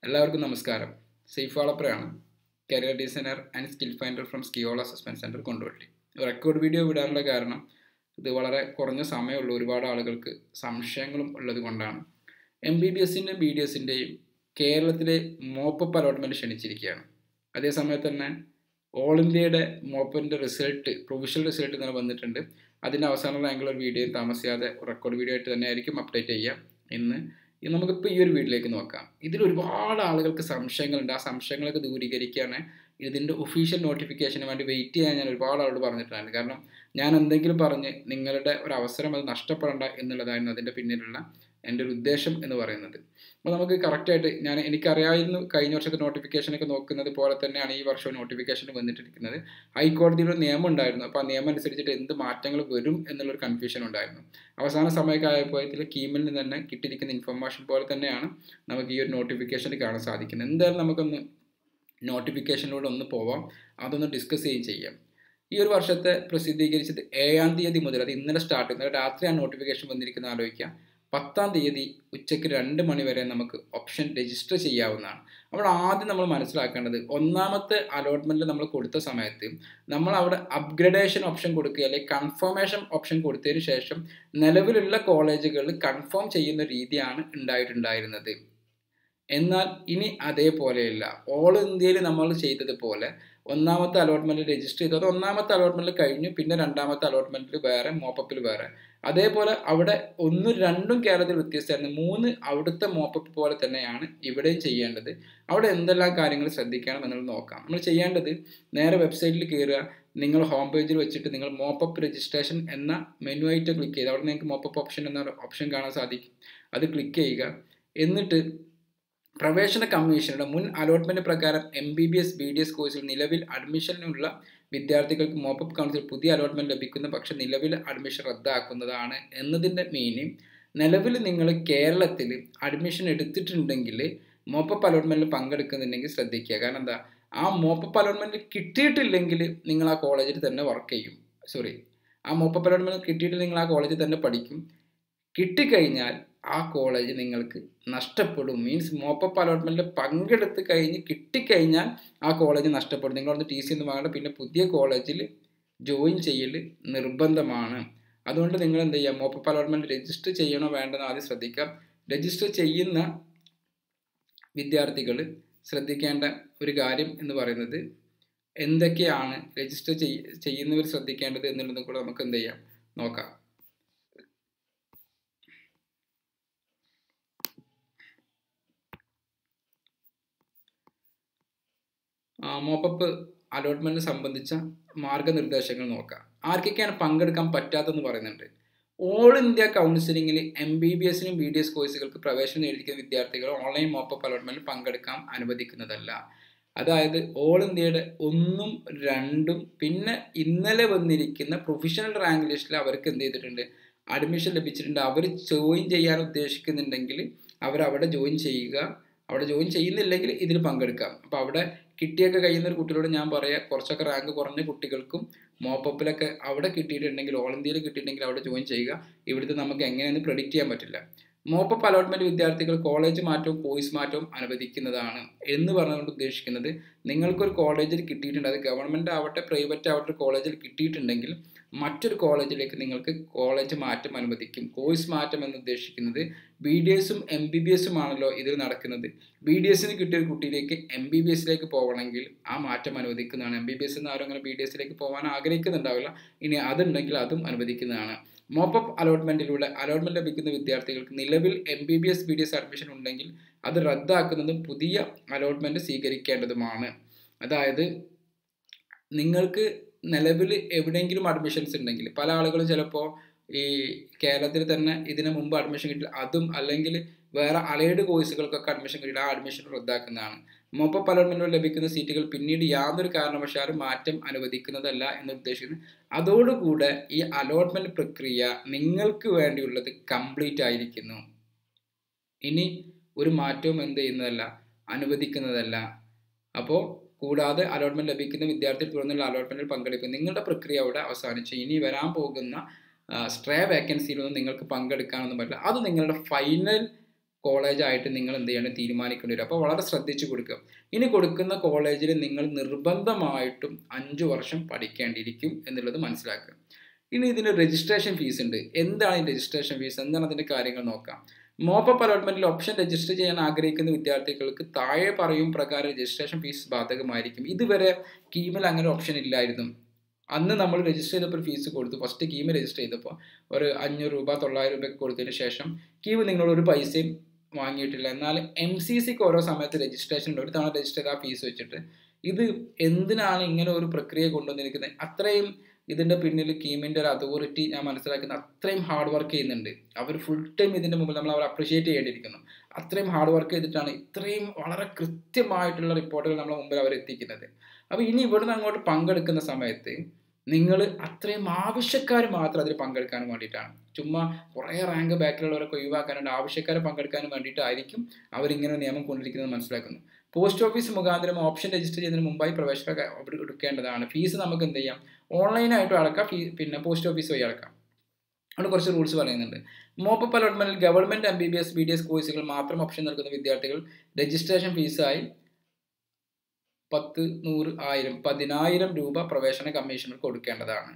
എല്ലാവർക്കും നമസ്കാരം സേഫ് വാളപ്പുറയാണ് career designer and skill finder from സ്കിയോൾ assessment centre Koduvally record video വിടാനുള്ള കാരണം ഇത് വളരെ കുറഞ്ഞ സമയമുള്ള ഒരുപാട് ആളുകൾക്ക് സംശയങ്ങളും ഉള്ളത് കൊണ്ടാണ് എം ബി ബി എസിൻ്റെയും ബി ഡി എസിൻ്റെയും കേരളത്തിലെ മോപ്പപ്പ് അലോട്ട്മെൻറ്റ് ക്ഷണിച്ചിരിക്കുകയാണ് അതേസമയത്ത് തന്നെ ഓൾ ഇന്ത്യയുടെ മോപ്പിൻ്റെ റിസൾട്ട് പ്രൊവിഷണൽ റിസൾട്ട് ഇന്നലെ വന്നിട്ടുണ്ട് അതിൻ്റെ അവസാന റാങ്കുള്ള ഒരു വീഡിയോ താമസിയാതെ റെക്കോർഡ് വീഡിയോ ആയിട്ട് തന്നെ ആയിരിക്കും അപ്ഡേറ്റ് ചെയ്യാം ഇന്ന് ഇത് നമുക്കിപ്പോൾ ഈ ഒരു വീഡിയോയിലേക്ക് നോക്കാം ഇതിൽ ഒരുപാട് ആളുകൾക്ക് സംശയങ്ങളുണ്ട് ആ സംശയങ്ങളൊക്കെ ദൂരീകരിക്കാൻ ഇതിൻ്റെ ഒഫീഷ്യൽ നോട്ടിഫിക്കേഷന് വേണ്ടി വെയിറ്റ് ചെയ്യാൻ ഞാൻ ഒരുപാട് ആളോട് പറഞ്ഞിട്ടുണ്ട് കാരണം ഞാൻ എന്തെങ്കിലും പറഞ്ഞ് നിങ്ങളുടെ ഒരു അവസരം അത് നഷ്ടപ്പെടേണ്ട എന്നുള്ളതായിരുന്നു അതിൻ്റെ പിന്നിലുള്ള എൻ്റെ ഒരു ഉദ്ദേശം എന്ന് പറയുന്നത് അപ്പോൾ നമുക്ക് കറക്റ്റായിട്ട് ഞാൻ എനിക്കറിയായിരുന്നു കഴിഞ്ഞ വർഷത്തെ നോട്ടിഫിക്കേഷനൊക്കെ നോക്കുന്നത് പോലെ തന്നെയാണ് ഈ വർഷവും നോട്ടിഫിക്കേഷൻ വന്നിട്ടിരിക്കുന്നത് ഹൈക്കോടതിയുടെ നിയമം ഉണ്ടായിരുന്നു അപ്പോൾ ആ നിയമം അനുസരിച്ചിട്ട് എന്ത് മാറ്റങ്ങൾ വരും എന്നുള്ളൊരു കൺഫ്യൂഷൻ ഉണ്ടായിരുന്നു അവസാന സമയമൊക്കെ ആയപ്പോഴത്തിൽ കീമിൽ നിന്ന് തന്നെ കിട്ടിയിരിക്കുന്ന ഇൻഫർമേഷൻ പോലെ തന്നെയാണ് നമുക്ക് ഈ ഒരു നോട്ടിഫിക്കേഷനിൽ കാണാൻ സാധിക്കുന്നത് എന്തായാലും നമുക്കൊന്ന് നോട്ടിഫിക്കേഷനിലൂടെ ഒന്ന് പോവാം അതൊന്ന് ഡിസ്കസ് ചെയ്യുകയും ചെയ്യാം ഈ ഒരു വർഷത്തെ പ്രസിദ്ധീകരിച്ചത് ഏഴാം തീയതി മുതൽ അത് ഇന്നലെ സ്റ്റാർട്ട് ഇന്നലെ രാത്രിയാണ് നോട്ടിഫിക്കേഷൻ വന്നിരിക്കുന്നത് ആലോചിക്കാം പത്താം തീയതി ഉച്ചയ്ക്ക് രണ്ട് മണി വരെ നമുക്ക് ഓപ്ഷൻ രജിസ്റ്റർ ചെയ്യാവുന്നതാണ് അപ്പോൾ ആദ്യം നമ്മൾ മനസ്സിലാക്കേണ്ടത് ഒന്നാമത്തെ അലോട്ട്മെൻറ്റ് നമ്മൾ കൊടുത്ത സമയത്ത് നമ്മൾ അവിടെ അപ്ഗ്രഡേഷൻ ഓപ്ഷൻ കൊടുക്കുക അല്ലെങ്കിൽ കൺഫർമേഷൻ ഓപ്ഷൻ കൊടുത്തതിന് ശേഷം നിലവിലുള്ള കോളേജുകളിൽ കൺഫേം ചെയ്യുന്ന രീതിയാണ് ഉണ്ടായിട്ടുണ്ടായിരുന്നത് എന്നാൽ ഇനി അതേപോലെയല്ല ഓൾ ഇന്ത്യയിൽ നമ്മൾ ചെയ്തതുപോലെ ഒന്നാമത്തെ അലോട്ട്മെൻറ്റ് രജിസ്റ്റർ ചെയ്തു അത് ഒന്നാമത്തെ അലോട്ട്മെൻറ്റ് കഴിഞ്ഞു പിന്നെ രണ്ടാമത്തെ അലോട്ട്മെൻറ്റിൽ വേറെ മോപ്പപ്പിൽ വേറെ അതേപോലെ അവിടെ ഒന്നും രണ്ടും കേരളത്തിൽ വ്യത്യസ്തമായിരുന്നു മൂന്ന് അവിടുത്തെ മോപ്പപ്പ് പോലെ തന്നെയാണ് ഇവിടെയും ചെയ്യേണ്ടത് അവിടെ എന്തെല്ലാം കാര്യങ്ങൾ ശ്രദ്ധിക്കണം എന്നുള്ളത് നോക്കാം നമ്മൾ ചെയ്യേണ്ടത് നേരെ വെബ്സൈറ്റിൽ കയറുക നിങ്ങൾ ഹോം പേജിൽ വെച്ചിട്ട് നിങ്ങൾ മോപ്പപ്പ് രജിസ്ട്രേഷൻ എന്ന മെനു ആയിട്ട് ക്ലിക്ക് ചെയ്ത് അവിടെ നിങ്ങൾക്ക് മോപ്പപ്പ് ഓപ്ഷൻ എന്ന ഓപ്ഷൻ കാണാൻ സാധിക്കും അത് ക്ലിക്ക് ചെയ്യുക എന്നിട്ട് പ്രവേശന കമ്മീഷനുടെ മുൻ അലോട്ട്മെന്റ് പ്രകാരം M B B S B D S കോഴ്സിൽ നിലവിൽ അഡ്മിഷനുള്ള വിദ്യാർത്ഥികൾക്ക് മോപ്പപ്പ് കൗൺസിൽ പുതിയ അലോട്ട്മെന്റ് ലഭിക്കുന്ന പക്ഷെ നിലവിൽ അഡ്മിഷൻ റദ്ദാക്കുന്നതാണ് എന്നതിൻ്റെ മീനിങ് നിലവിൽ നിങ്ങൾ കേരളത്തിൽ അഡ്മിഷൻ എടുത്തിട്ടുണ്ടെങ്കിൽ മോപ്പപ്പ് അലോട്ട്മെന്റിൽ പങ്കെടുക്കുന്നുണ്ടെങ്കിൽ ശ്രദ്ധിക്കുക കാരണം എന്താ ആ മോപ്പപ്പ് അലോട്ട്മെന്റ് കിട്ടിയിട്ടില്ലെങ്കിൽ നിങ്ങൾ ആ കോളേജിൽ തന്നെ വർക്ക് ചെയ്യും സോറി ആ മോപ്പപ്പ് അലോട്ട്മെന്റ് കിട്ടിയിട്ട് നിങ്ങൾ ആ കോളേജിൽ തന്നെ പഠിക്കും കിട്ടിക്കഴിഞ്ഞാൽ ആ കോളേജ് നിങ്ങൾക്ക് നഷ്ടപ്പെടും മീൻസ് മോപ്പപ്പ് അലോട്ട്മെൻറ്റിൽ പങ്കെടുത്ത് കഴിഞ്ഞ് കിട്ടിക്കഴിഞ്ഞാൽ ആ കോളേജ് നഷ്ടപ്പെടും നിങ്ങളൊന്ന് ടി സി ഒന്നും വാങ്ങേണ്ട പിന്നെ പുതിയ കോളേജിൽ ജോയിൻ ചെയ്യൽ നിർബന്ധമാണ് അതുകൊണ്ട് നിങ്ങൾ എന്ത് ചെയ്യുക മോപ്പപ്പ് അലോട്ട്മെൻറ്റ് രജിസ്റ്റർ ചെയ്യണോ വേണ്ടെന്ന് ആദ്യം ശ്രദ്ധിക്കാം രജിസ്റ്റർ ചെയ്യുന്ന വിദ്യാർത്ഥികൾ ശ്രദ്ധിക്കേണ്ട ഒരു കാര്യം എന്ന് പറയുന്നത് എന്തൊക്കെയാണ് രജിസ്റ്റർ ചെയ്യുന്നവർ ശ്രദ്ധിക്കേണ്ടത് എന്നുള്ളത് കൂടെ നമുക്ക് എന്ത് ചെയ്യാം നോക്കാം മോപ്പപ്പ് അലോട്ട്മെൻറ്റ് സംബന്ധിച്ച മാർഗനിർദ്ദേശങ്ങൾ നോക്കാം ആർക്കൊക്കെയാണ് പങ്കെടുക്കാൻ പറ്റാത്തതെന്ന് പറയുന്നുണ്ട് ഓൾ ഇന്ത്യ കൗൺസിലിംഗിൽ എം ബി ബി എസിനും ബി ഡി എസ് കോഴ്സുകൾക്ക് പ്രവേശനം നേടിയിരിക്കുന്ന വിദ്യാർത്ഥികൾ ഓൺലൈൻ മോപ്പപ്പ് അലോട്ട്മെൻറ്റിൽ പങ്കെടുക്കാൻ അനുവദിക്കുന്നതല്ല അതായത് ഓൾ ഇന്ത്യയുടെ ഒന്നും രണ്ടും പിന്നെ ഇന്നലെ വന്നിരിക്കുന്ന പ്രൊഫഷണൽ റാങ്ക് ലിസ്റ്റിൽ അവർക്ക് എന്ത് ചെയ്തിട്ടുണ്ട് അഡ്മിഷൻ ലഭിച്ചിട്ടുണ്ട് അവർ ജോയിൻ ചെയ്യാൻ ഉദ്ദേശിക്കുന്നുണ്ടെങ്കിൽ അവരവിടെ ജോയിൻ ചെയ്യുക അവിടെ ജോയിൻ ചെയ്യുന്നില്ലെങ്കിൽ ഇതിൽ പങ്കെടുക്കാം അപ്പോൾ അവിടെ കിട്ടിയൊക്കെ കഴിയുന്ന ഒരു കുട്ടികളോട് ഞാൻ പറയാം കുറച്ചൊക്കെ റാങ്ക് കുറഞ്ഞ കുട്ടികൾക്കും മോപ്പപ്പിലൊക്കെ അവിടെ കിട്ടിയിട്ടുണ്ടെങ്കിൽ ഓൾ ഇന്ത്യയിൽ കിട്ടിയിട്ടുണ്ടെങ്കിൽ അവിടെ ജോയിൻ ചെയ്യുക ഇവിടുത്തെ നമുക്ക് എങ്ങനെയെന്ന് പ്രെഡിക്റ്റ് ചെയ്യാൻ പറ്റില്ല മോപ്പപ്പ് അലോട്ട്മെൻറ്റ് വിദ്യാർത്ഥികൾ കോളേജ് മാറ്റവും കോഴ്സ് മാറ്റവും അനുവദിക്കുന്നതാണ് എന്ന് പറഞ്ഞുകൊണ്ട് ഉദ്ദേശിക്കുന്നത് നിങ്ങൾക്കൊരു കോളേജിൽ കിട്ടിയിട്ടുണ്ട് അത് ഗവൺമെൻറ് ആവട്ടെ പ്രൈവറ്റ് ആവട്ടെ കോളേജിൽ കിട്ടിയിട്ടുണ്ടെങ്കിൽ മറ്റൊരു കോളേജിലേക്ക് നിങ്ങൾക്ക് കോളേജ് മാറ്റം അനുവദിക്കും കോഴ്സ് മാറ്റം എന്ന് ഉദ്ദേശിക്കുന്നത് ബി ഡി എസും എം ബി ബി എസും ആണല്ലോ ഇതിൽ നടക്കുന്നത് ബി ഡി എസിന് കിട്ടിയ ഒരു കുട്ടിയിലേക്ക് എം ബി ബി എസിലേക്ക് പോകണമെങ്കിൽ ആ മാറ്റം അനുവദിക്കുന്നതാണ് എം ബി ബി എസ് എന്ന് ആരും അങ്ങനെ ബി ഡി എസിലേക്ക് പോകാൻ ആഗ്രഹിക്കുന്നുണ്ടാവില്ല ഇനി അതുണ്ടെങ്കിൽ അതും അനുവദിക്കുന്നതാണ് മോപ്പപ്പ് അലോട്ട്മെൻറ്റിലൂടെ അലോട്ട്മെൻറ്റ് ലഭിക്കുന്ന വിദ്യാർത്ഥികൾക്ക് നിലവിൽ M B B S B D S admission ഉണ്ടെങ്കിൽ അത് റദ്ദാക്കുന്നതും പുതിയ അലോട്ട്മെൻറ്റ് സ്വീകരിക്കേണ്ടതുമാണ് അതായത് നിങ്ങൾക്ക് നിലവിൽ എവിടെയെങ്കിലും അഡ്മിഷൻസ് ഉണ്ടെങ്കിൽ പല ആളുകളും ചിലപ്പോൾ ഈ കേരളത്തിൽ തന്നെ ഇതിനു മുമ്പ് അഡ്മിഷൻ കിട്ടി അതും അല്ലെങ്കിൽ വേറെ അലൈഡ് കോഴ്സുകൾക്കൊക്കെ അഡ്മിഷൻ കിട്ടിയിട്ട് ആ അഡ്മിഷൻ റദ്ദാക്കുന്നതാണ് മോപ്പപ്പ് അലോട്ട്മെൻറ്റിൽ ലഭിക്കുന്ന സീറ്റുകൾ പിന്നീട് യാതൊരു കാരണവശാലും മാറ്റം അനുവദിക്കുന്നതല്ല എന്ന് ഉദ്ദേശിക്കുന്നത് അതോടുകൂടെ ഈ അലോട്ട്മെൻറ്റ് പ്രക്രിയ നിങ്ങൾക്ക് വേണ്ടിയുള്ളത് കംപ്ലീറ്റ് ആയിരിക്കുന്നു ഇനി ഒരു മാറ്റവും എന്ത് ചെയ്യുന്നതല്ല അനുവദിക്കുന്നതല്ല അപ്പോൾ കൂടാതെ അലോട്ട്മെന്റ് ലഭിക്കുന്ന വിദ്യാർത്ഥി തുടർന്നുള്ള അലോട്ട്മെന്റിൽ പങ്കെടുക്കും നിങ്ങളുടെ പ്രക്രിയ അവിടെ അവസാനിച്ചു ഇനി വരാൻ പോകുന്ന സ്ട്രേ വേക്കൻസിയിലൊന്നും നിങ്ങൾക്ക് പങ്കെടുക്കാനൊന്നും പറ്റില്ല അത് നിങ്ങളുടെ ഫൈനൽ കോളേജായിട്ട് നിങ്ങൾ എന്ത് ചെയ്യണം തീരുമാനിക്കേണ്ടി വരും അപ്പോൾ വളരെ ശ്രദ്ധിച്ചു കൊടുക്കുക ഇനി കൊടുക്കുന്ന കോളേജിൽ നിങ്ങൾ നിർബന്ധമായിട്ടും അഞ്ച് വർഷം പഠിക്കേണ്ടിയിരിക്കും എന്നുള്ളത് മനസ്സിലാക്കുക ഇനി ഇതിന് രജിസ്ട്രേഷൻ ഫീസ് ഉണ്ട് എന്താണ് ഈ രജിസ്ട്രേഷൻ ഫീസ് എന്താണ് അതിൻ്റെ കാര്യങ്ങൾ നോക്കാം മോപ്പപ്പ് അലോട്ട്മെന്റിൽ ഓപ്ഷൻ രജിസ്റ്റർ ചെയ്യാൻ ആഗ്രഹിക്കുന്ന വിദ്യാർത്ഥികൾക്ക് താഴെ പറയും പ്രകാരം രജിസ്ട്രേഷൻ ഫീസ് ബാധകമായിരിക്കും ഇതുവരെ കീമിൽ അങ്ങനെ ഓപ്ഷൻ ഇല്ലായിരുന്നു അന്ന് നമ്മൾ രജിസ്റ്റർ ചെയ്തപ്പോൾ ഫീസ് കൊടുത്തു ഫസ്റ്റ് കീം രജിസ്റ്റർ ചെയ്തപ്പോൾ ഒരു അഞ്ഞൂറ് രൂപ തൊള്ളായിരം രൂപയൊക്കെ കൊടുത്തതിന് ശേഷം കീം നിങ്ങളോട് ഒരു പൈസയും വാങ്ങിയിട്ടില്ല എന്നാൽ എം സി സിക്ക് ഓരോ സമയത്ത് രജിസ്ട്രേഷൻ ഉണ്ട് ഒരു തവണ രജിസ്റ്റർ ചെയ്ത ആ ഫീസ് വെച്ചിട്ട് ഇത് എന്തിനാണ് ഇങ്ങനെ ഒരു പ്രക്രിയ കൊണ്ടുവന്നിരിക്കുന്നത് അത്രയും ഇതിൻ്റെ പിന്നിൽ കീമിൻ്റെ ഒരു അതോറിറ്റി ഞാൻ മനസ്സിലാക്കുന്ന അത്രയും ഹാർഡ് വർക്ക് ചെയ്യുന്നുണ്ട് അവർ ഫുൾ ടൈം ഇതിൻ്റെ മുമ്പിൽ നമ്മൾ അവർ അപ്രിഷിയേറ്റ് ചെയ്യേണ്ടിയിരിക്കുന്നു അത്രയും ഹാർഡ് വർക്ക് ചെയ്തിട്ടാണ് ഇത്രയും വളരെ കൃത്യമായിട്ടുള്ള റിപ്പോർട്ടുകൾ നമ്മളെ മുമ്പിൽ അവർ എത്തിക്കുന്നത് അപ്പോൾ ഇനി ഇവിടുന്ന് അങ്ങോട്ട് പങ്കെടുക്കുന്ന സമയത്ത് നിങ്ങൾ അത്രയും ആവശ്യക്കാർ മാത്രം അതിൽ പങ്കെടുക്കാൻ വേണ്ടിയിട്ടാണ് ചുമ്മാ കുറേ റാങ്ക് ബാക്കിലുള്ളവരൊക്കെ ഒഴിവാക്കാനുണ്ട് ആവശ്യക്കാരെ പങ്കെടുക്കാനും വേണ്ടിയിട്ടായിരിക്കും അവരിങ്ങനെ നിയമം കൊണ്ടിരിക്കുന്നത് മനസ്സിലാക്കുന്നു പോസ്റ്റ് ഓഫീസ് മുഖാന്തരം ഓപ്ഷൻ രജിസ്റ്റർ ചെയ്യുന്നതിന് മുമ്പായി പ്രവേശനം അവിടെ എടുക്കേണ്ടതാണ് ഫീസ് നമുക്ക് എന്ത് ചെയ്യാം ഓൺലൈനായിട്ടും അടക്കാം ഫീ പിന്നെ പോസ്റ്റ് ഓഫീസ് വഴി അടക്കാം അവിടെ കുറച്ച് റൂൾസ് പറയുന്നുണ്ട് മോപ്പപ്പ് അലോട്ട്മെന്റിൽ government M B B S B D S കോഴ്സുകൾ മാത്രം ഓപ്ഷൻ നൽകുന്ന വിദ്യാർത്ഥികൾ രജിസ്ട്രേഷൻ ഫീസായി പത്ത് നൂറ് ആയിരം പതിനായിരം രൂപ പ്രവേശന കമ്മീഷണർ കൊടുക്കേണ്ടതാണ്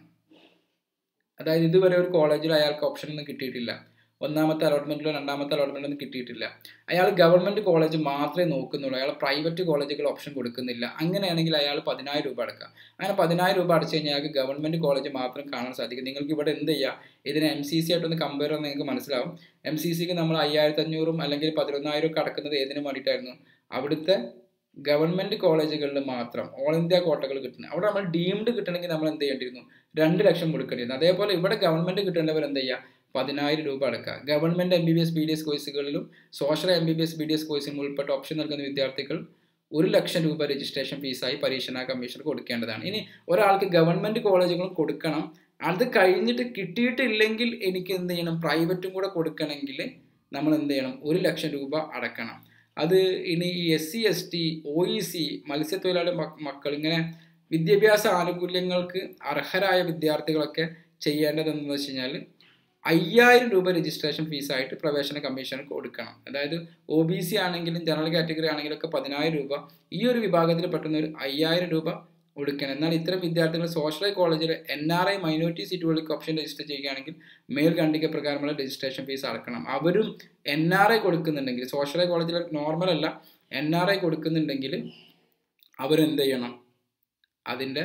അതായത് ഇതുവരെ ഒരു കോളേജിൽ അയാൾക്ക് ഓപ്ഷൻ ഒന്നും കിട്ടിയിട്ടില്ല ഒന്നാമത്തെ അലോട്ട്മെന്റിലോ രണ്ടാമത്തെ അലോട്ട്മെന്റിലോ ഒന്നും കിട്ടിയിട്ടില്ല അയാൾ ഗവൺമെന്റ് കോളേജ് മാത്രമേ നോക്കുന്നുള്ളൂ അയാൾ പ്രൈവറ്റ് കോളേജുകൾ ഓപ്ഷൻ കൊടുക്കുന്നില്ല അങ്ങനെയാണെങ്കിൽ അയാൾ പതിനായിരം രൂപ അടക്കാം അങ്ങനെ പതിനായിരം രൂപ അടച്ചു കഴിഞ്ഞാൽ അയാൾക്ക് ഗവൺമെന്റ് കോളേജ് മാത്രം കാണാൻ സാധിക്കും നിങ്ങൾക്ക് ഇവിടെ എന്ത് ചെയ്യാം ഇതിനെ എം സി സി ആയിട്ടൊന്ന് കമ്പയർ ചെയ്യാൻ നിങ്ങൾക്ക് മനസ്സിലാവും എം സി സിക്ക് നമ്മൾ അയ്യായിരത്തി അഞ്ഞൂറും അല്ലെങ്കിൽ പതിനൊന്നായിരം ഒക്കെ അടക്കുന്നത് ഏതിനു വേണ്ടിയിട്ടായിരുന്നു അവിടുത്തെ ഗവൺമെന്റ് കോളേജുകളിൽ മാത്രം ഓൾ ഇന്ത്യ കോട്ടകൾ കിട്ടുന്നത് അവിടെ നമ്മൾ ഡീംഡ് കിട്ടണമെങ്കിൽ നമ്മൾ എന്ത് ചെയ്യേണ്ടിയിരുന്നു രണ്ട് ലക്ഷം കൊടുക്കേണ്ടിയിരുന്നു അതേപോലെ ഇവിടെ ഗവൺമെന്റ് കിട്ടേണ്ടവർ എന്ത് ചെയ്യുക പതിനായിരം രൂപ അടക്കുക government M B B S B D S കോഴ്സുകളിലും social M B B S B D S കോഴ്സിലും ഉൾപ്പെട്ട ഓപ്ഷൻ നൽകുന്ന വിദ്യാർത്ഥികൾ ഒരു ലക്ഷം രൂപ രജിസ്ട്രേഷൻ ഫീസായി പരീക്ഷണ കമ്മീഷൻ കൊടുക്കേണ്ടതാണ് ഇനി ഒരാൾക്ക് ഗവൺമെന്റ് കോളേജുകളും കൊടുക്കണം അത് കഴിഞ്ഞിട്ട് കിട്ടിയിട്ടില്ലെങ്കിൽ എനിക്ക് എന്ത് ചെയ്യണം പ്രൈവറ്റും കൂടെ കൊടുക്കണമെങ്കിൽ നമ്മൾ എന്ത് ചെയ്യണം ഒരു ലക്ഷം രൂപ അടക്കണം അത് ഇനി ഈ S C S T O E C മത്സ്യത്തൊഴിലാളി മക്കൾ ഇങ്ങനെ വിദ്യാഭ്യാസ ആനുകൂല്യങ്ങൾക്ക് അർഹരായ വിദ്യാർത്ഥികളൊക്കെ ചെയ്യേണ്ടത് എന്താണെന്ന് വെച്ച് കഴിഞ്ഞാൽ അയ്യായിരം രൂപ രജിസ്ട്രേഷൻ ഫീസായിട്ട് പ്രവേശന കമ്മീഷന് കൊടുക്കണം അതായത് ഒ ബി സി ആണെങ്കിലും ജനറൽ കാറ്റഗറി ആണെങ്കിലും ഒക്കെ പതിനായിരം രൂപ ഈ ഒരു വിഭാഗത്തിൽ പെട്ടെന്ന് ഒരു അയ്യായിരം രൂപ കൊടുക്കണം എന്നാൽ ഇത്തരം വിദ്യാർത്ഥികൾ സോഷ്യൽ കോളേജിൽ എൻ ആർ ഐ മൈനോറിറ്റി സീറ്റുകൾക്ക് ഓപ്ഷൻ രജിസ്റ്റർ ചെയ്യുകയാണെങ്കിൽ മേൽ ഖണ്ഡിക പ്രകാരമുള്ള രജിസ്ട്രേഷൻ ഫീസ് അടക്കണം അവരും എൻ ആർ ഐ കൊടുക്കുന്നുണ്ടെങ്കിൽ സോഷ്യൽ കോളേജിൽ നോർമൽ അല്ല എൻ ആർ ഐ കൊടുക്കുന്നുണ്ടെങ്കിൽ അവരെന്ത് ചെയ്യണം അതിൻ്റെ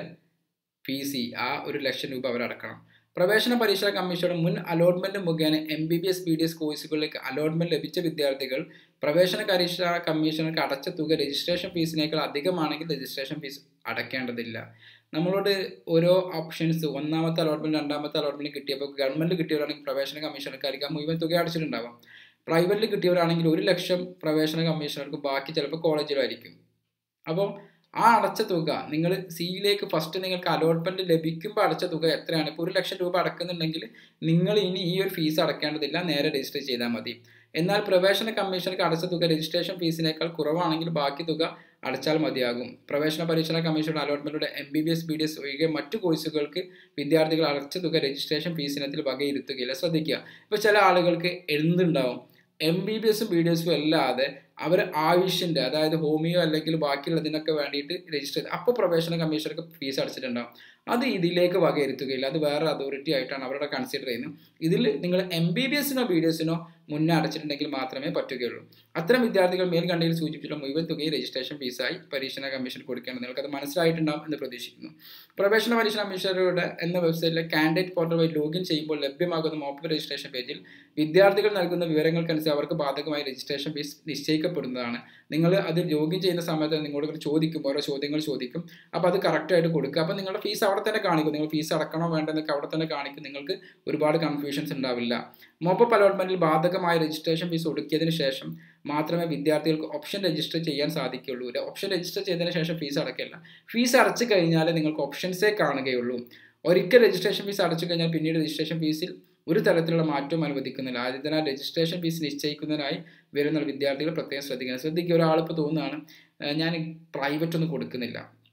ഫീസ് ആ ഒരു ലക്ഷം രൂപ അവരടക്കണം പ്രവേശന പരീക്ഷാ കമ്മീഷയുടെ മുൻ അലോട്ട്മെന്റ് മുഖേന M B B S B D S കോഴ്സുകളിലേക്ക് അലോട്ട്മെന്റ് ലഭിച്ച വിദ്യാർത്ഥികൾ പ്രവേശന പരീക്ഷാ കമ്മീഷണർക്ക് അടച്ച തുക രജിസ്ട്രേഷൻ ഫീസിനേക്കാൾ അധികമാണെങ്കിൽ രജിസ്ട്രേഷൻ ഫീസ് അടയ്ക്കേണ്ടതില്ല നമ്മളോട് ഓരോ ഓപ്ഷൻസ് ഒന്നാമത്തെ അലോട്ട്മെന്റ് രണ്ടാമത്തെ അലോട്ട്മെന്റ് കിട്ടിയപ്പോൾ ഗവൺമെന്റ് കിട്ടിയവരാണെങ്കിൽ പ്രവേശന കമ്മീഷണർക്കാർക്ക് മുഴുവൻ തുക അടച്ചിട്ടുണ്ടാവാം പ്രൈവറ്റിൽ കിട്ടിയവരാണെങ്കിൽ ഒരു ലക്ഷം പ്രവേശന കമ്മീഷണർക്ക് ബാക്കി ചിലപ്പോൾ കോളേജിലായിരിക്കും അപ്പോൾ ആ അടച്ച തുക നിങ്ങൾ സിയിലേക്ക് ഫസ്റ്റ് നിങ്ങൾക്ക് അലോട്ട്മെന്റ് ലഭിക്കുമ്പോൾ അടച്ച തുക എത്രയാണ് ഇപ്പോൾ ഒരു ലക്ഷം രൂപ അടക്കുന്നുണ്ടെങ്കിൽ നിങ്ങൾ ഇനി ഈ ഒരു ഫീസ് അടക്കേണ്ടതില്ല നേരെ രജിസ്റ്റർ ചെയ്താൽ മതി എന്നാൽ പ്രവേശന കമ്മീഷനക്ക് അടച്ച തുക രജിസ്ട്രേഷൻ ഫീസിനേക്കാൾ കുറവാണെങ്കിൽ ബാക്കി തുക അടച്ചാൽ മതിയാകും പ്രവേശന പരീക്ഷണ കമ്മീഷയുടെ അലോട്ട്മെന്റിലൂടെ M B B S B D S ഒഴികെ മറ്റു കോഴ്സുകൾക്ക് വിദ്യാർത്ഥികൾ അടച്ച തുക രജിസ്ട്രേഷൻ ഫീസിനത്തിൽ വകയിരുത്തുകയില്ല ശ്രദ്ധിക്കുക ഇപ്പോൾ ചില ആളുകൾക്ക് എന്തുണ്ടാവും എം ബി ബി എസും ബി ഡി എസും അല്ലാതെ അവർ ആവശ്യൻ്റെ അതായത് ഹോമിയോ അല്ലെങ്കിൽ ബാക്കിയുള്ളതിനൊക്കെ വേണ്ടിയിട്ട് രജിസ്റ്റർ ചെയ്ത് അപ്പോൾ പ്രവേശന കമ്മീഷണർക്ക് ഫീസ് അടച്ചിട്ടുണ്ടാവും അത് ഇതിലേക്ക് വകയിരുത്തുകയില്ല അത് വേറെ അതോറിറ്റി ആയിട്ടാണ് അവരുടെ കൺസിഡർ ചെയ്യുന്നത് ഇതിൽ നിങ്ങൾ എം ബി ബി എസിനോ ബി ഡി എസിനോ മുന്നേ അടച്ചിട്ടുണ്ടെങ്കിൽ മാത്രമേ പറ്റുകയുള്ളൂ അത്തരം വിദ്യാർത്ഥികൾ മേൽക്കണ്ടയിൽ സൂചിപ്പിച്ചുള്ള മുഴുവൻ തുകയും രജിസ്ട്രേഷൻ ഫീസായി പരീക്ഷണ കമ്മീഷൻ കൊടുക്കണം നിങ്ങൾക്ക് അത് മനസ്സിലായിട്ടുണ്ടാവും എന്ന് പ്രതീക്ഷിക്കുന്നു പ്രവേശന പരീക്ഷ കമ്മീഷണറുടെ എന്ന വെബ്സൈറ്റിലെ കാൻഡിഡേറ്റ് പോർട്ടൽ വഴി ലോഗിൻ ചെയ്യുമ്പോൾ ലഭ്യമാകുന്ന മോപ്പ് രജിസ്ട്രേഷൻ പേജിൽ വിദ്യാർത്ഥികൾ നൽകുന്ന വിവരങ്ങൾക്കനുസരിച്ച് അവർക്ക് ബാധകമായി രജിസ്ട്രേഷൻ ഫീസ് നിശ്ചയിക്കപ്പെടുന്നതാണ് നിങ്ങൾ അത് ലോഗിൻ ചെയ്യുന്ന സമയത്ത് നിങ്ങളോട് ചോദിക്കും ഓരോ ചോദ്യങ്ങൾ ചോദിക്കും അപ്പോൾ അത് കറക്റ്റായിട്ട് കൊടുക്കുക അപ്പോൾ നിങ്ങളുടെ ഫീസ് അവിടെ തന്നെ കാണിക്കും നിങ്ങൾ ഫീസ് അടക്കണോ വേണ്ടെന്നൊക്കെ അവിടെ തന്നെ കാണിക്കും നിങ്ങൾക്ക് ഒരുപാട് കൺഫ്യൂഷൻസ് ഉണ്ടാവില്ല മോപ്പപ്പ് അലോട്ട്മെന്റിൽ ബാധകമായ രജിസ്ട്രേഷൻ ഫീസ് ഒടുക്കിയതിന് ശേഷം മാത്രമേ വിദ്യാർത്ഥികൾക്ക് ഓപ്ഷൻ രജിസ്റ്റർ ചെയ്യാൻ സാധിക്കുകയുള്ളൂ ഓപ്ഷൻ രജിസ്റ്റർ ചെയ്തതിന് ശേഷം ഫീസ് അടക്കില്ല ഫീസ് അടച്ചു കഴിഞ്ഞാൽ നിങ്ങൾക്ക് ഓപ്ഷൻസേ കാണുകയുള്ളൂ ഒരിക്കൽ രജിസ്ട്രേഷൻ ഫീസ് അടച്ചു കഴിഞ്ഞാൽ പിന്നീട് രജിസ്ട്രേഷൻ ഫീസിൽ ഒരു തരത്തിലുള്ള മാറ്റവും അനുവദിക്കുന്നില്ല ആയതിനാൽ രജിസ്ട്രേഷൻ ഫീസ് നിശ്ചയിക്കുന്നതിനായി വരുന്ന വിദ്യാർത്ഥികൾ പ്രത്യേകം ശ്രദ്ധിക്കണം ശ്രദ്ധിക്കുക ഒരാളിപ്പോൾ തോന്നുകയാണ് ഞാൻ പ്രൈവറ്റ് ഒന്നും കൊടുക്കുന്നില്ല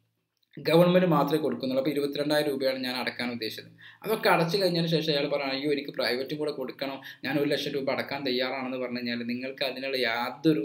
ഗവൺമെൻറ് മാത്രമേ കൊടുക്കുന്നുള്ളൂ അപ്പോൾ ഇരുപത്തിരണ്ടായിരം രൂപയാണ് ഞാൻ അടക്കാൻ ഉദ്ദേശിച്ചത് അതൊക്കെ അടച്ചു കഴിഞ്ഞതിന് ശേഷം അയാൾ പറഞ്ഞു അയ്യോ എനിക്ക് പ്രൈവറ്റും കൂടെ കൊടുക്കണം ഞാൻ ഒരു ലക്ഷം രൂപ അടക്കാൻ തയ്യാറാണെന്ന് പറഞ്ഞു കഴിഞ്ഞാൽ നിങ്ങൾക്ക് അതിനുള്ള യാതൊരു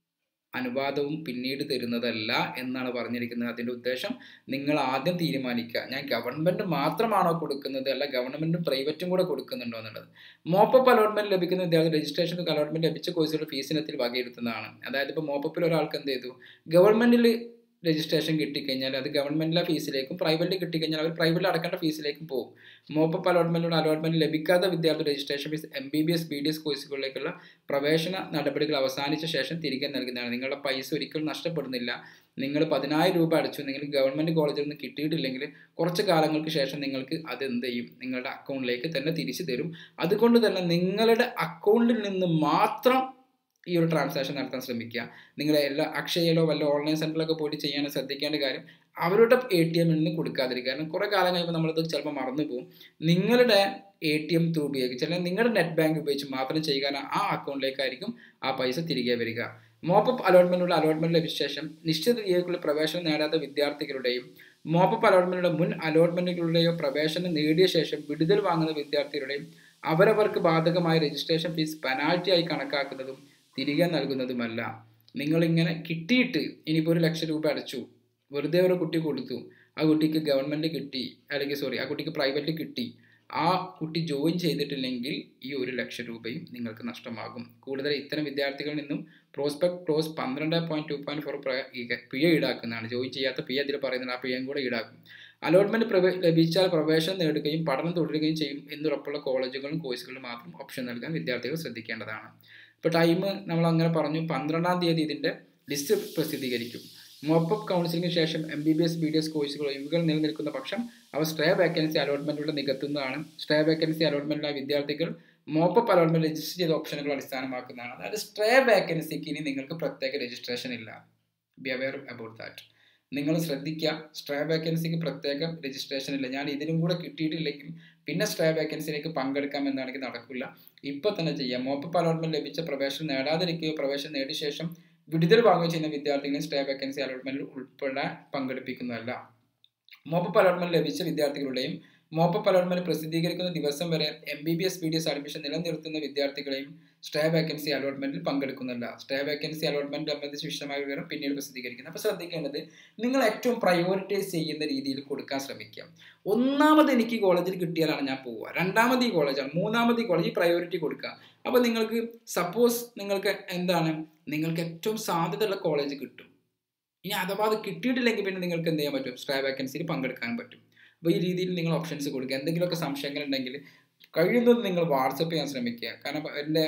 അനുവാദവും പിന്നീട് തരുന്നതല്ല എന്നാണ് പറഞ്ഞിരിക്കുന്നത് അതിൻ്റെ ഉദ്ദേശം നിങ്ങൾ ആദ്യം തീരുമാനിക്കുക ഞാൻ ഗവൺമെൻറ് മാത്രമാണോ കൊടുക്കുന്നത് അല്ല ഗവൺമെൻറ്റും പ്രൈവറ്റും കൂടെ കൊടുക്കുന്നുണ്ടോ എന്നുള്ളത് മോപ്പപ്പ് അലോട്ട്മെൻറ്റ് ലഭിക്കുന്ന വിദ്യാർത്ഥി രജിസ്ട്രേഷൻ അലോട്ട്മെൻറ്റ് ലഭിച്ച കോഴ്സുകളുടെ ഫീസിനത്തിൽ വകയിരുത്തുന്നതാണ് അതായത് ഇപ്പോൾ മോപ്പപ്പിൽ ഒരാൾക്ക് എന്ത് ചെയ്തു ഗവൺമെൻറ്റിൽ രജിസ്ട്രേഷൻ കിട്ടിക്കഴിഞ്ഞാൽ അത് ഗവൺമെൻറ്റിലെ ഫീസിലേക്കും പ്രൈവറ്റിൽ കിട്ടിക്കഴിഞ്ഞാൽ അവർ പ്രൈവറ്റിൽ അടക്കേണ്ട ഫീസിലേക്കും പോകും മോപ്പപ്പ് അലോട്ട്മെൻറ്റിലൂടെ അലോട്ട്മെൻറ്റ് ലഭിക്കാത്ത വിദ്യാർത്ഥി registration fees M B B S B D S കോഴ്സുകളിലേക്കുള്ള പ്രവേശന നടപടികൾ അവസാനിച്ച ശേഷം തിരികെ നൽകുന്നതാണ് നിങ്ങളുടെ പൈസ ഒരിക്കലും നഷ്ടപ്പെടുന്നില്ല നിങ്ങൾ പതിനായിരം രൂപ അടച്ചു നിങ്ങൾക്ക് ഗവൺമെൻറ് കോളേജിൽ നിന്ന് കിട്ടിയിട്ടില്ലെങ്കിൽ കുറച്ച് കാലങ്ങൾക്ക് ശേഷം നിങ്ങൾക്ക് അത് എന്ത് ചെയ്യും നിങ്ങളുടെ അക്കൗണ്ടിലേക്ക് തന്നെ തിരിച്ചു തരും അതുകൊണ്ട് തന്നെ നിങ്ങളുടെ അക്കൗണ്ടിൽ നിന്ന് മാത്രം ഈ ഒരു ട്രാൻസാക്ഷൻ നടത്താൻ ശ്രമിക്കുക നിങ്ങൾ എല്ലാ അക്ഷയയിലോ വല്ല ഓൺലൈൻ സെൻറ്ററിലൊക്കെ പോയിട്ട് ചെയ്യാൻ ശ്രദ്ധിക്കേണ്ട കാര്യം അവരുടെ എ ടി എമ്മിൽ നിന്ന് കൊടുക്കാതിരിക്കുക കാരണം കുറേ കാലം കഴിയുമ്പോൾ നമ്മളത് ചിലപ്പോൾ മറന്നു പോകും നിങ്ങളുടെ എ ടി എം ത്രൂ ഉപയോഗിച്ച് അല്ലെങ്കിൽ നിങ്ങളുടെ നെറ്റ് ബാങ്ക് ഉപയോഗിച്ച് മാത്രം ചെയ്യുക ആ അക്കൗണ്ടിലേക്കായിരിക്കും ആ പൈസ തിരികെ വരിക മോപ്പപ്പ് അലോട്ട്മെൻറ്റുള്ള അലോട്ട്മെൻറ്റ് ലഭിച്ച ശേഷം നിശ്ചിത രീതിയിലുള്ള പ്രവേശനം നേടാത്ത വിദ്യാർത്ഥികളുടെയും മോപ്പപ്പ് അലോട്ട്മെൻറ്റുള്ള മുൻ അലോട്ട്മെൻറ്റുകളുടെയോ പ്രവേശനം നേടിയ ശേഷം വിടുതൽ വാങ്ങുന്ന വിദ്യാർത്ഥികളുടെയും അവരവർക്ക് ബാധകമായ രജിസ്ട്രേഷൻ ഫീസ് പെനാൽറ്റി ആയി കണക്കാക്കുന്നതും തിരികെ നൽകുന്നതുമല്ല നിങ്ങളിങ്ങനെ കിട്ടിയിട്ട് ഇനിയിപ്പോൾ ഒരു ലക്ഷം രൂപ അടച്ചു വെറുതെ ഒരു കുട്ടി കൊടുത്തു ആ കുട്ടിക്ക് ഗവൺമെൻറ് കിട്ടി അല്ലെങ്കിൽ സോറി ആ കുട്ടിക്ക് പ്രൈവറ്റിൽ കിട്ടി ആ കുട്ടി ജോയിൻ ചെയ്തിട്ടില്ലെങ്കിൽ ഈ ഒരു ലക്ഷം രൂപയും നിങ്ങൾക്ക് നഷ്ടമാകും കൂടുതൽ ഇത്തരം വിദ്യാർത്ഥികളിൽ നിന്നും പ്രോസ്പെക്ട് ക്ലോസ് പന്ത്രണ്ട് പോയിന്റ് ടു പോയിന്റ് ഫോർ പിഴ ഈടാക്കുന്നതാണ് ജോയിൻ ചെയ്യാത്ത പിഴ അതിൽ പറയുന്നത് ആ പിഴയും കൂടെ ഈടാക്കും അലോട്ട്മെന്റ് പ്രവേ ലഭിച്ചാൽ പ്രവേശനം നേടുകയും പഠനം തുടരുകയും ചെയ്യും എന്നുറപ്പുള്ള കോളേജുകളും കോഴ്സുകളും മാത്രം ഓപ്ഷൻ നൽകാൻ വിദ്യാർത്ഥികൾ ശ്രദ്ധിക്കേണ്ടതാണ് ഇപ്പോൾ ടൈം നമ്മൾ അങ്ങനെ പറഞ്ഞു പന്ത്രണ്ടാം തീയതി ഇതിൻ്റെ ലിസ്റ്റ് പ്രസിദ്ധീകരിക്കും മോപ്പപ്പ് കൗൺസിലിംഗിന് ശേഷം M B B S B D S കോഴ്സുകൾ ഒഴിവുകൾ നിലനിൽക്കുന്ന പക്ഷം അവ സ്റ്റേ വേക്കൻസി അലോട്ട്മെൻറ്റിലൂടെ നികത്തുന്നതാണ് സ്റ്റേ വേക്കൻസി അലോട്ട്മെൻറ്റിലായ വിദ്യാർത്ഥികൾ മോപ്പപ്പ് അലോട്ട്മെൻറ്റ് രജിസ്റ്റർ ചെയ്ത ഓപ്ഷനുകൾ അടിസ്ഥാനമാക്കുന്നതാണ് അതായത് സ്റ്റേ വേക്കൻസിക്ക് ഇനി നിങ്ങൾക്ക് പ്രത്യേക രജിസ്ട്രേഷൻ ഇല്ല ബി അവെയർ അബൌട്ട് ദാറ്റ് നിങ്ങൾ ശ്രദ്ധിക്കുക സ്റ്റേ വേക്കൻസിക്ക് പ്രത്യേക രജിസ്ട്രേഷൻ ഇല്ല ഞാൻ ഇതിനും കൂടെ കിട്ടിയിട്ടില്ലെങ്കിൽ പിന്നെ സ്റ്റേ വേക്കൻസിയിലേക്ക് പങ്കെടുക്കാം എന്നാണെങ്കിൽ നടക്കില്ല ഇപ്പോൾ തന്നെ ചെയ്യാം മോപ്പപ്പ് അലോട്ട്മെന്റ് ലഭിച്ച പ്രവേശനം നേടാതിരിക്കുകയോ പ്രവേശനം നേടിയ ശേഷം വിടുതൽ വാങ്ങുകയോ ചെയ്യുന്ന വിദ്യാർത്ഥികളെ സ്റ്റേ വേക്കൻസി അലോട്ട്മെന്റിൽ ഉൾപ്പെടെ പങ്കെടുപ്പിക്കുന്നതല്ല മോപ്പപ്പ് അലോട്ട്മെന്റ് ലഭിച്ച വിദ്യാർത്ഥികളുടെയും മോപ്പപ്പ് അലോട്ട്മെന്റ് പ്രസിദ്ധീകരിക്കുന്ന ദിവസം വരെ M B B S B D S admission നിലനിർത്തുന്ന വിദ്യാർത്ഥികളെയും സ്റ്റേ വേക്കൻസി അലോട്ട്മെന്റിൽ പങ്കെടുക്കുന്നില്ല സ്റ്റേ വേക്കൻസി അലോട്ട്മെന്റ് സംബന്ധിച്ച് വിശദമായ വിവരം പിന്നീട് പ്രസിദ്ധീകരിക്കുന്നത് അപ്പോൾ ശ്രദ്ധിക്കേണ്ടത് നിങ്ങൾ ഏറ്റവും പ്രയോറിറ്റൈസ് ചെയ്യുന്ന രീതിയിൽ കൊടുക്കാൻ ശ്രമിക്കുക ഒന്നാമത് എനിക്ക് കോളേജിൽ കിട്ടിയാലാണ് ഞാൻ പോവുക രണ്ടാമത് ഈ കോളേജാണ് മൂന്നാമത് ഈ കോളേജ് പ്രയോറിറ്റി കൊടുക്കുക അപ്പോൾ നിങ്ങൾക്ക് സപ്പോസ് നിങ്ങൾക്ക് എന്താണ് നിങ്ങൾക്ക് ഏറ്റവും സാധ്യതയുള്ള കോളേജ് കിട്ടും ഇനി അഥവാ അത് കിട്ടിയിട്ടില്ലെങ്കിൽ പിന്നെ നിങ്ങൾക്ക് എന്ത് ചെയ്യാൻ പറ്റും സ്റ്റേ വേക്കൻസിയിൽ പങ്കെടുക്കാൻ പറ്റും അപ്പോൾ ഈ രീതിയിൽ നിങ്ങൾ ഓപ്ഷൻസ് കൊടുക്കുക എന്തെങ്കിലുമൊക്കെ സംശയങ്ങൾ ഉണ്ടെങ്കിൽ കഴിയുന്നതും നിങ്ങൾ വാട്സപ്പ് ചെയ്യാൻ ശ്രമിക്കുക കാരണം എൻ്റെ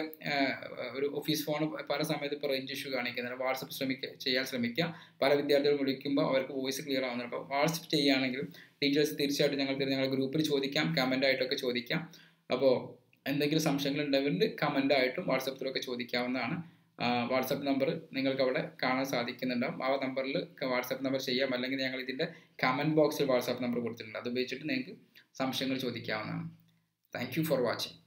ഒരു ഓഫീസ് ഫോൺ പല സമയത്ത് ഇപ്പോൾ റേഞ്ച് ഇഷ്യൂ കാണിക്കുന്നുണ്ട് വാട്സപ്പ് ശ്രമിക്കുക ചെയ്യാൻ ശ്രമിക്കുക പല വിദ്യാർത്ഥികൾ വിളിക്കുമ്പോൾ അവർക്ക് വോയിസ് ക്ലിയർ ആവുന്നുണ്ട് അപ്പോൾ വാട്സപ്പ് ചെയ്യുകയാണെങ്കിൽ ഡീറ്റെയിൽസ് തീർച്ചയായിട്ടും ഞങ്ങൾക്ക് ഞങ്ങളുടെ ഗ്രൂപ്പിൽ ചോദിക്കാം കമൻ്റ് ആയിട്ടൊക്കെ ചോദിക്കാം അപ്പോൾ എന്തെങ്കിലും സംശയങ്ങൾ ഉണ്ടെങ്കിൽ കമൻ്റ് ആയിട്ടും വാട്സപ്പിലൊക്കെ ചോദിക്കാവുന്നതാണ് വാട്സപ്പ് നമ്പർ നിങ്ങൾക്ക് അവിടെ കാണാൻ സാധിക്കുന്നുണ്ടാവും ആ നമ്പറിൽ വാട്സപ്പ് നമ്പർ ചെയ്യാം അല്ലെങ്കിൽ ഞങ്ങൾ ഇതിൻ്റെ കമൻറ്റ് ബോക്സിൽ വാട്സപ്പ് നമ്പർ കൊടുത്തിട്ടുണ്ട് അത് ഉപയോഗിച്ചിട്ട് നിങ്ങൾക്ക് സംശയങ്ങൾ ചോദിക്കാവുന്നതാണ് താങ്ക് യു ഫോർ വാച്ചിങ്